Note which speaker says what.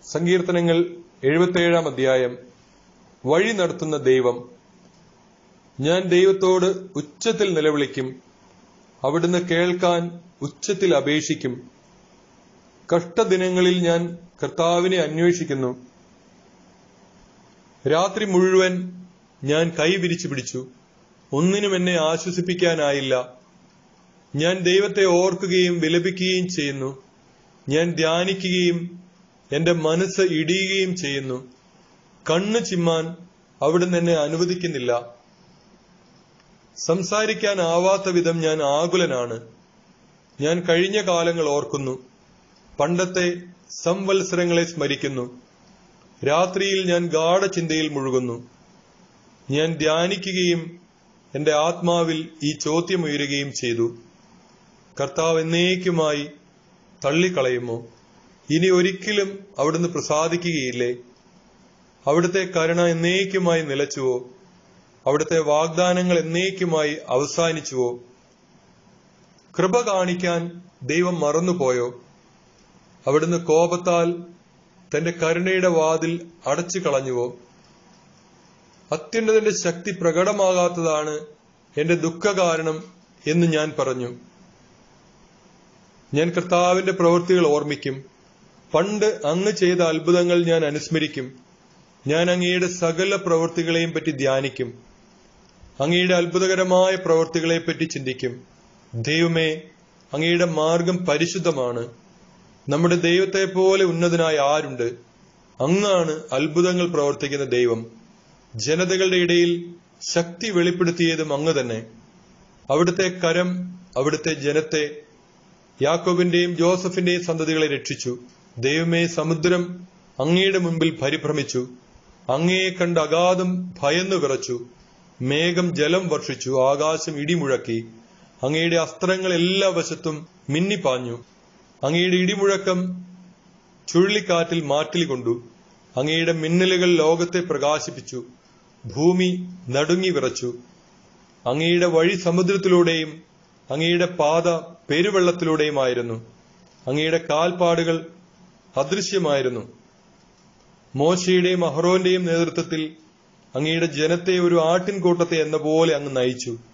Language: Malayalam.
Speaker 1: സങ്കീർത്തനങ്ങൾ എഴുപത്തേഴാം അധ്യായം വഴി നടത്തുന്ന ദൈവം ഞാൻ ദൈവത്തോട് ഉച്ചത്തിൽ നിലവിളിക്കും അവിടുന്ന് കേൾക്കാൻ ഉച്ചത്തിൽ അപേക്ഷിക്കും കഷ്ടദിനങ്ങളിൽ ഞാൻ കർത്താവിനെ അന്വേഷിക്കുന്നു രാത്രി മുഴുവൻ ഞാൻ കൈ വിരിച്ചു പിടിച്ചു ഒന്നിനും എന്നെ ആശ്വസിപ്പിക്കാനായില്ല ഞാൻ ദൈവത്തെ ഓർക്കുകയും വിലപിക്കുകയും ചെയ്യുന്നു ഞാൻ ധ്യാനിക്കുകയും എന്റെ മനസ്സ് ഇടിയുകയും ചെയ്യുന്നു കണ്ണ് ചിമ്മാൻ അവിടുന്ന് എന്നെ അനുവദിക്കുന്നില്ല സംസാരിക്കാനാവാത്ത വിധം ഞാൻ ആകുലനാണ് ഞാൻ കഴിഞ്ഞ കാലങ്ങൾ ഓർക്കുന്നു പണ്ടത്തെ സംവത്സരങ്ങളെ സ്മരിക്കുന്നു രാത്രിയിൽ ഞാൻ ഗാഠചിന്തയിൽ മുഴുകുന്നു ഞാൻ ധ്യാനിക്കുകയും എന്റെ ആത്മാവിൽ ഈ ചോദ്യം ഉയരുകയും ചെയ്തു കർത്താവ് എന്നേക്കുമായി തള്ളിക്കളയുമോ ഇനി ഒരിക്കലും അവിടുന്ന് പ്രസാദിക്കുകയില്ലേ അവിടുത്തെ കരുണ എന്നേക്കുമായി നിലച്ചുവോ അവിടുത്തെ വാഗ്ദാനങ്ങൾ എന്നേക്കുമായി അവസാനിച്ചുവോ കൃപ കാണിക്കാൻ ദൈവം മറന്നുപോയോ അവിടുന്ന് കോപത്താൽ തന്റെ കരുണയുടെ വാതിൽ അടച്ചു കളഞ്ഞുവോ അത്യുന്നതന്റെ ശക്തി പ്രകടമാകാത്തതാണ് എന്റെ ദുഃഖകാരണം എന്ന് ഞാൻ പറഞ്ഞു ഞാൻ കർത്താവിന്റെ പ്രവൃത്തികൾ ഓർമ്മിക്കും പണ്ട് അങ്ങ് ചെയ്ത അത്ഭുതങ്ങൾ ഞാൻ അനുസ്മരിക്കും ഞാൻ അങ്ങയുടെ സകല പ്രവൃത്തികളെയും പറ്റി ധ്യാനിക്കും അങ്ങയുടെ അത്ഭുതകരമായ പ്രവൃത്തികളെപ്പറ്റി ചിന്തിക്കും ദൈവമേ അങ്ങയുടെ മാർഗം പരിശുദ്ധമാണ് നമ്മുടെ ദൈവത്തെ പോലെ ഉന്നതനായ ആരുണ്ട് അങ്ങാണ് അത്ഭുതങ്ങൾ പ്രവർത്തിക്കുന്ന ദൈവം ജനതകളുടെ ഇടയിൽ ശക്തി വെളിപ്പെടുത്തിയതും അങ്ങ് തന്നെ അവിടുത്തെ കരം അവിടുത്തെ ജനത്തെ യാക്കോബിന്റെയും ജോസഫിന്റെയും സന്തതികളെ രക്ഷിച്ചു ദൈവമേ സമുദ്രം അങ്ങയുടെ മുൻപിൽ പരിഭ്രമിച്ചു അങ്ങയെ കണ്ട് അഗാധം ഭയന്നു വിറച്ചു മേഘം ജലം വർഷിച്ചു ആകാശം ഇടിമുഴക്കി അങ്ങയുടെ അസ്ത്രങ്ങൾ എല്ലാ വശത്തും മിന്നിപ്പാഞ്ഞു അങ്ങയുടെ ഇടിമുഴക്കം ചുഴലിക്കാറ്റിൽ മാറ്റിൽ കൊണ്ടു അങ്ങയുടെ മിന്നലുകൾ ലോകത്തെ പ്രകാശിപ്പിച്ചു ഭൂമി നടുങ്ങി വിറച്ചു അങ്ങയുടെ വഴി സമുദ്രത്തിലൂടെയും അങ്ങയുടെ പാത പെരുവെള്ളത്തിലൂടെയുമായിരുന്നു അങ്ങയുടെ കാൽപ്പാടുകൾ അദൃശ്യമായിരുന്നു മോശയുടെയും അഹ്റോന്റെയും നേതൃത്വത്തിൽ അങ്ങയുടെ ജനത്തെ ഒരു ആട്ടിൻകൂട്ടത്തെ എന്ന പോലെ അങ്ങ് നയിച്ചു